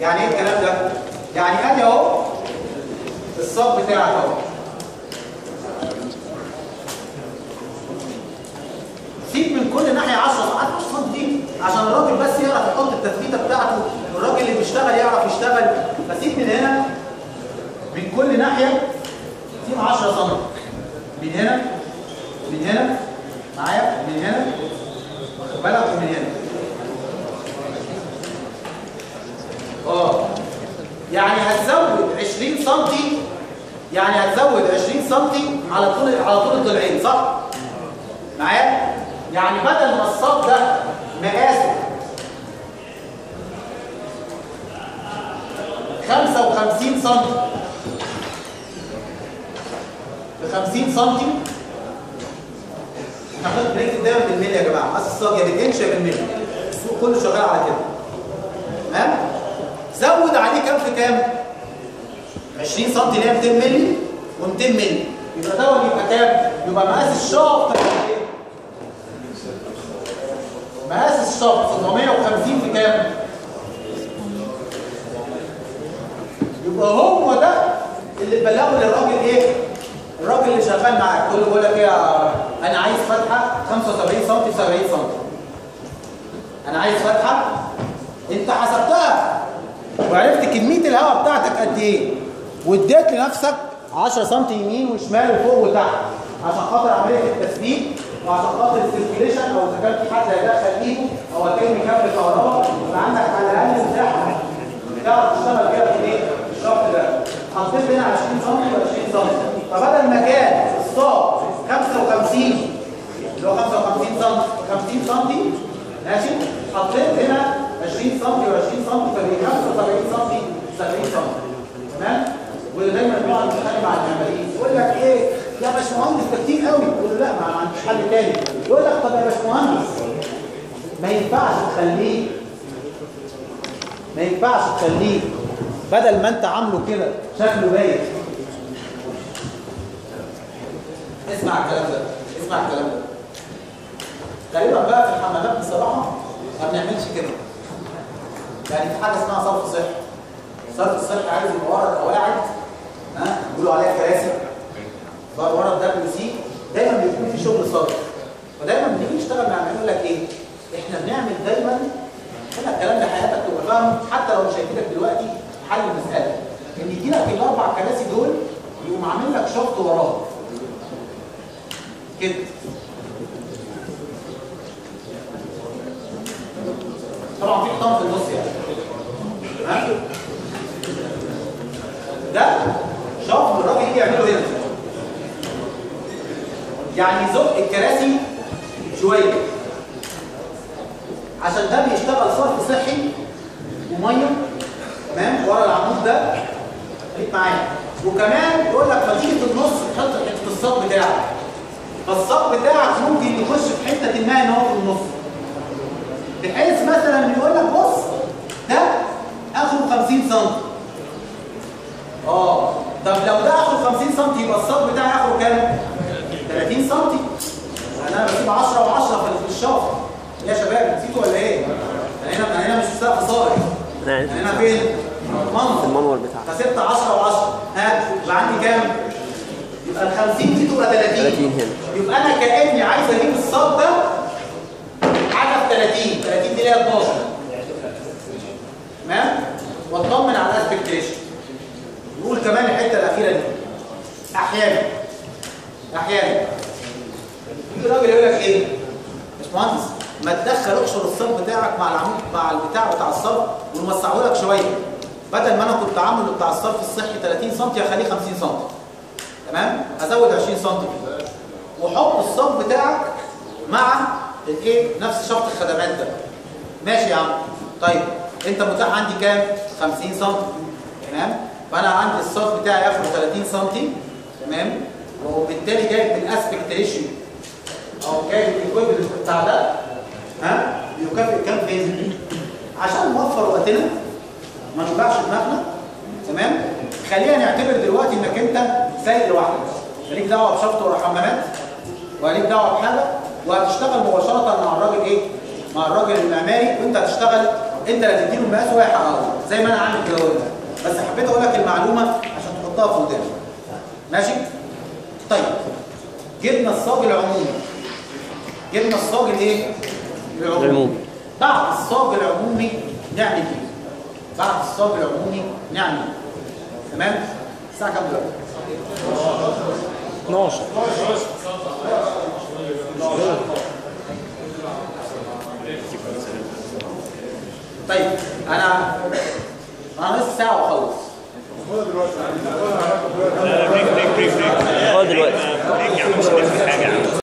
يعني ايه الكلام ده يعني ادي اهو الصب بتاعك اهو سيب من كل ناحيه 10 10 سم دي عشان الراجل بس يعرف يحط التثبيته بتاعته والراجل اللي بيشتغل يعرف يشتغل فسيب من هنا من كل ناحيه سيب 10 سم من هنا من هنا معايا من هنا واخد بالك ومن هنا اه يعني هتزود 20 سم يعني هتزود 20 سم على طول على طول الضلعين صح؟ معايا؟ يعني بدل ما الصاب ده مقاسه 55 سم ب 50 سم احنا خد بريك دايما بالملي يا جماعه مقاس الصاج يا بالانش يا بالملي السوق كله شغال على كده تمام زود عليه كام في كام 20 سم اللي هي 200 مللي و200 مللي يبقى دوت يبقى كام يبقى مقاس الشافط ايه مقاس الشافط 750 في كام يبقى هو ده اللي بلغه للراجل ايه الراجل اللي شغال معاك تقول له بقول لك ايه يا- انا عايز فتحه 75 سم في 70 سم انا عايز فتحه انت حسبتها وعرفت كميه الهواء بتاعتك قد ايه واديت لنفسك 10 سم يمين وشمال وفوق وتحت عشان خاطر عمليه التثبيت وعشان خاطر السيركيليشن او اذا كان في حد هيدخل ايده او هترمي كابل كهرباء يبقى عندك على الاقل مساحه تعرف تشتغل بيها في ايه؟ في الشفط ده حطيت هنا 20 سم و20 سم فبدل ما كان الصاب 55 اللي هو 55 سم 50 سم ماشي حطيت هنا 20 سم و20 سم فبقى 75 سم 70 سم تمام ودايما بنقعد نتكلم مع المعماريين يقول لك ايه يا باشمهندس ده كتير قوي يقول له لا ما عنديش حل تاني يقول لك طب يا باشمهندس ما ينفعش تخليه ما ينفعش تخليه بدل ما انت عامله كده شكله باين اسمع الكلام ده اسمع الكلام ده غالبا بقى في الحمامات بصراحه ما بنعملش كده يعني في حاجه اسمها صرف صحي صرف الصحي عايز يبقى ورا القواعد ها بيقولوا عليها كراسي بقى ورا الدبليو سي دايما بيكون في شغل صرف فدايما بنيجي نشتغل مع يقول لك ايه احنا بنعمل دايما هنا الكلام ده حياتك تبقى فاهم حتى لو مش هيفيدك دلوقتي حل المساله ان يجي لك الاربع كراسي دول يقوم عامل لك شفط وراه كده طبعا في حيطان في النص يعني ها ده شفط الراجل يجي يعمله هنا يعني يزق الكراسي شويه عشان ده بيشتغل صرف صحي وميه تمام ورا العمود ده خليك معايا وكمان يقول لك ما تيجي في النص تحط حته الصاج بتاعك فالصاج بتاعك ممكن يخش في حته ما ان هو في النص بحيث مثلا يقول لك بص ده اخره 50 سم اه طب لو ده اخره 50 سم يبقى الصاج بتاعي اخره كام 30 سم انا بسيب 10 و10 في الشفط يا شباب نسيتوا ولا ايه انا هنا انا هنا مش في سقف صارف نعم. انا هنا فين منظر المنور بتاعك فسبت 10 و10 ها يبقى عندي كام يبقى ال 50 دي تبقى 30 30 هنا. يبقى انا كاني عايز اجيب الصاج ده حاجه في 30 30 دي اللي هي 12 تمام واطمن على الاسبكتيشن نقول كمان الحته الاخيره دي احيانا احيانا يجي راجل يقول لك ايه باشمهندس ما تدخل اقشر الصب بتاعك مع العمود مع البتاع بتاع الصب ونوسعه لك شويه بدل ما انا كنت عامله بتاع الصرف الصحي 30 سم اخليه 50 سم تمام ازود 20 سم وحط الصب بتاعك مع الايه نفس شرط الخدمات ده ماشي يا عم طيب انت متاح عندي كام 50 سم تمام فانا عندي الصف بتاعي اخره 30 سم تمام وبالتالي جايب بالاسبكت ريشيو او جايب الايكويفالنت بتاع ده ها يكافئ كام فيز عشان نوفر وقتنا ما نوجعش دماغنا تمام خلينا نعتبر دلوقتي انك انت سايق لوحدك ماليك دعوه بشفط ولا حمامات ولا دعوه بحاجه وهتشتغل مباشره مع الراجل ايه مع الراجل المعماري وانت هتشتغل انت اللي هتديله المقاس وهو يحققه زي ما انا عامل كده اهو بس حبيت اقول لك المعلومه عشان تحطها في ودانك ماشي طيب جبنا الصاج العمومي جبنا الصاج الايه العمومي العمومي. بعد الصاج العمومي نعمل ايه بعد الصاج العمومي نعمل ايه تمام الساعه كام دلوقتي 12 طيب انا انا نص ساعه واخلص هو دلوقتي